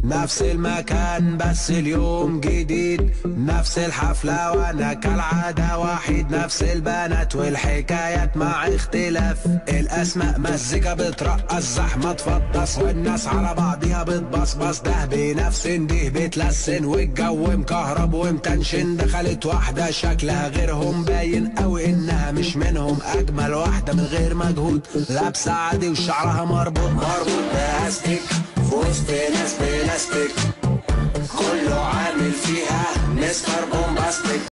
نفس المكان بس اليوم جديد نفس الحفلة وانا كالعادة وحيد نفس البنات والحكايات مع اختلاف الاسماء مزيكا بترقص زحمة تفطس والناس على بعضيها بتبصبص ده بنفس ده بتلسن والجو مكهرب ومتنشن دخلت واحدة شكلها غيرهم باين قوي انها مش منهم اجمل واحدة من غير مجهود لابسة عادي وشعرها مربوط مربوط بلاستيك في وسط ناس بلاستيك كله عامل فيها مستر بومباستيك